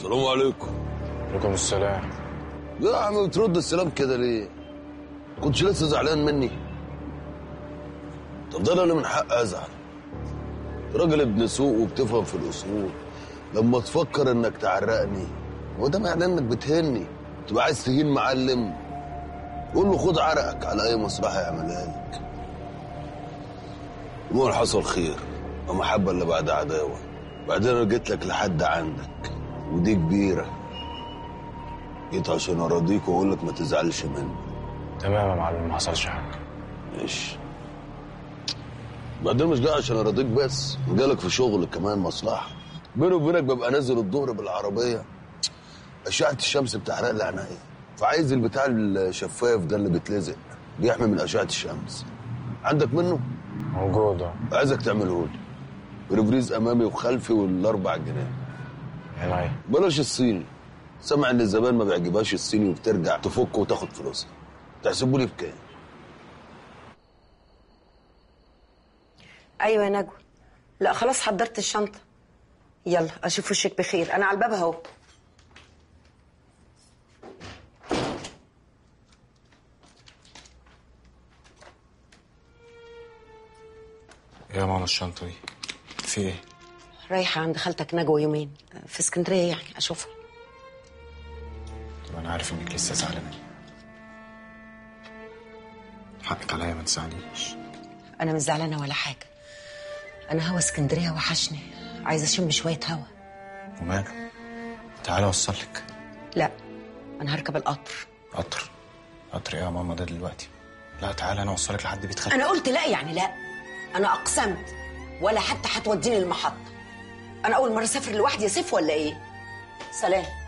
السلام عليكم عليكم السلام لا يا عم بترد السلام كده ليه؟ كنتش لسه زعلان مني؟ طب ده انا اللي من حق ازعل راجل ابن سوق وبتفهم في الاصول لما تفكر انك تعرقني هو ده معناه انك بتهني تبقى عايز تهين معلم قول له خد عرقك على اي مصلحه يعملها لك المهم حصل خير ومحبه اللي بعد عداوه بعدين انا جيت لك لحد عندك ودي كبيره جيت عشان اراضيك واقول لك ما تزعلش مني تمام يا معلم ما حصلش حاجه ماشي بعدين مش جاي عشان اراضيك بس جالك في شغل كمان مصلحه بيني وبينك ببقى نازل الظهر بالعربيه اشعه الشمس بتحرق لي عينيا فعايز البتاع الشفاف ده اللي بيتلزق بيحمي من اشعه الشمس عندك منه موجود اه عايزك تعمله لي ريفريز امامي وخلفي والاربع جنيه عينيا بلاش الصيني سامع ان الزبائن ما بيعجبهاش الصيني وبترجع تفك وتاخد فلوسها تحسبوا لي بكام ايوه يا نجوى لا خلاص حضرت الشنطه يلا اشوف وشك بخير انا على الباب اهو ايه يا ماما الشنطه دي في ايه رايحه عند خالتك نجوى يومين في اسكندريه يعني اشوفها طب انا عارف انك لسه زعلانه حقك عليا ما تزعليش انا مش زعلانه ولا حاجه انا هوا اسكندريه وحشني عايزه اشم شويه هوا وماله تعالى اوصلك لا انا هركب القطر قطر قطر ايه يا ماما ده دلوقتي لا تعالى انا اوصلك لحد بيت خالتك انا قلت لا يعني لا انا اقسمت ولا حتى هتوديني المحطه انا اول مره اسافر لوحدي يا سيف ولا ايه سلام